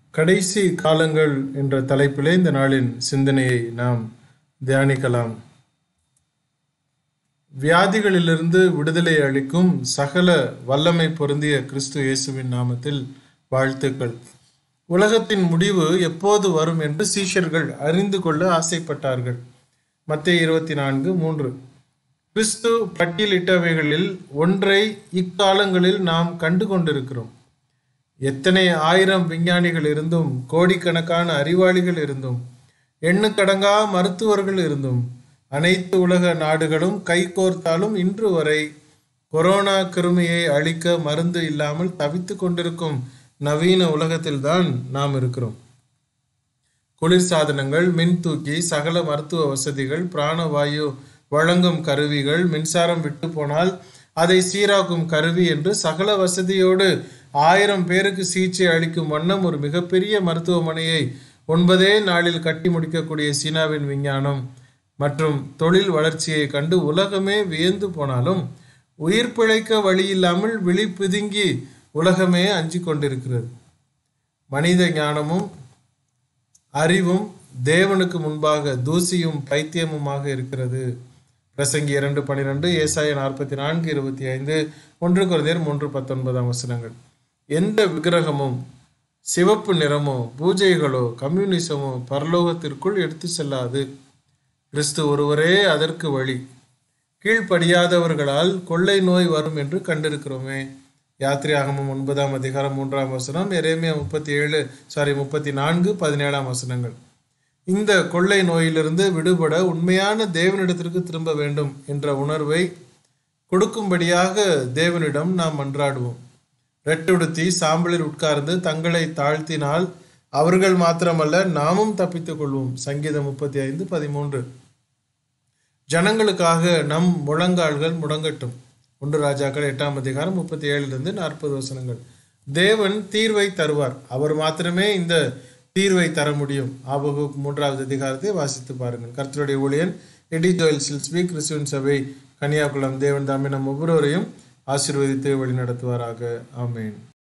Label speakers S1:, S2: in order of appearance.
S1: கடைசி காலங்கள் என்ற தலைப்பிலே இந்த நாளின் சிந்தனையை நாம் தியானிக்கலாம் வியாதிகளிலிருந்து விடுதலை அளிக்கும் சகல வல்லமை பொருந்திய கிறிஸ்து இயேசுவின் நாமத்தில் வாழ்த்துக்கள் உலகத்தின் முடிவு எப்போது வரும் என்று சீஷர்கள் அறிந்து கொள்ள ஆசைப்பட்டார்கள் மத்திய இருபத்தி நான்கு மூன்று கிறிஸ்து பட்டியலிட்டவைகளில் ஒன்றை இக்காலங்களில் நாம் கண்டு கொண்டிருக்கிறோம் எத்தனை ஆயிரம் விஞ்ஞானிகள் இருந்தும் கோடிக்கணக்கான அறிவாளிகள் இருந்தும் எண்ணுக்கடங்கா மருத்துவர்கள் இருந்தும் அனைத்து உலக நாடுகளும் கைகோர்த்தாலும் இன்று வரை கொரோனா கிருமியை அழிக்க மருந்து இல்லாமல் தவித்து கொண்டிருக்கும் நவீன உலகத்தில்தான் நாம் இருக்கிறோம் குளிர் சாதனங்கள் மின் தூக்கி சகல மருத்துவ வசதிகள் பிராணவாயு வழங்கும் கருவிகள் மின்சாரம் விட்டு போனால் அதை சீராக்கும் கருவி என்று சகல வசதியோடு ஆயிரம் பேருக்கு சிகிச்சை அளிக்கும் வண்ணம் ஒரு மிகப்பெரிய மருத்துவமனையை ஒன்பதே நாளில் கட்டி முடிக்கக்கூடிய சீனாவின் விஞ்ஞானம் மற்றும் தொழில் வளர்ச்சியை கண்டு உலகமே வியந்து போனாலும் உயிர் பிழைக்க வழியில்லாமல் விழி பிதுங்கி உலகமே அஞ்சி கொண்டிருக்கிறது மனித ஞானமும் அறிவும் தேவனுக்கு முன்பாக தூசியும் பைத்தியமுமாக இருக்கிறது பிரசங்கி இரண்டு பனிரெண்டு ஏசாய நாற்பத்தி நான்கு இருபத்தி ஐந்து ஒன்று குறைந்தர் மூன்று பத்தொன்பதாம் வசனங்கள் எந்த விக்கிரகமும் சிவப்பு நிறமோ பூஜைகளோ கம்யூனிசமோ பரலோகத்திற்குள் எடுத்து செல்லாது கிறிஸ்து ஒருவரே அதற்கு வழி கீழ்ப்படியாதவர்களால் கொள்ளை நோய் வரும் என்று கண்டிருக்கிறோமே யாத்திரையாகமும் ஒன்பதாம் அதிகாரம் மூன்றாம் வசனம் எரேமியா முப்பத்தி ஏழு சாரி முப்பத்தி நான்கு பதினேழாம் வசனங்கள் இந்த கொள்ளை நோயிலிருந்து விடுபட உண்மையான தேவனிடத்திற்கு திரும்ப வேண்டும் என்ற உணர்வை கொடுக்கும்படியாக தேவனிடம் நாம் மன்றாடுவோம் ரெட்டுடுத்தி சாம்பலில் உட்கார்ந்து தங்களை தாழ்த்தினால் அவர்கள் மாத்திரமல்ல நாமும் தப்பித்துக் கொள்வோம் சங்கீதம் முப்பத்தி ஐந்து பதிமூன்று ஜனங்களுக்காக நம் முழங்கால்கள் முடங்கட்டும் ஒன்று ராஜாக்கள் எட்டாம் அதிகாரம் முப்பத்தி ஏழிலிருந்து நாற்பது வசனங்கள் தேவன் தீர்வை தருவார் அவர் மாத்திரமே இந்த தீர்வை தர முடியும் ஆபகு மூன்றாவது அதிகாரத்தை வாசித்து பாருங்கள் கர்த்தருடைய ஊழியன் எடி ஜோயல் சில்ஸ்பி கிறிஸ்துவின் சபை கன்னியாகுளம் தேவன் தாமே நம் ஒவ்வொருவரையும் ஆசீர்வதித்து வழிநடத்துவாராக ஆமேன்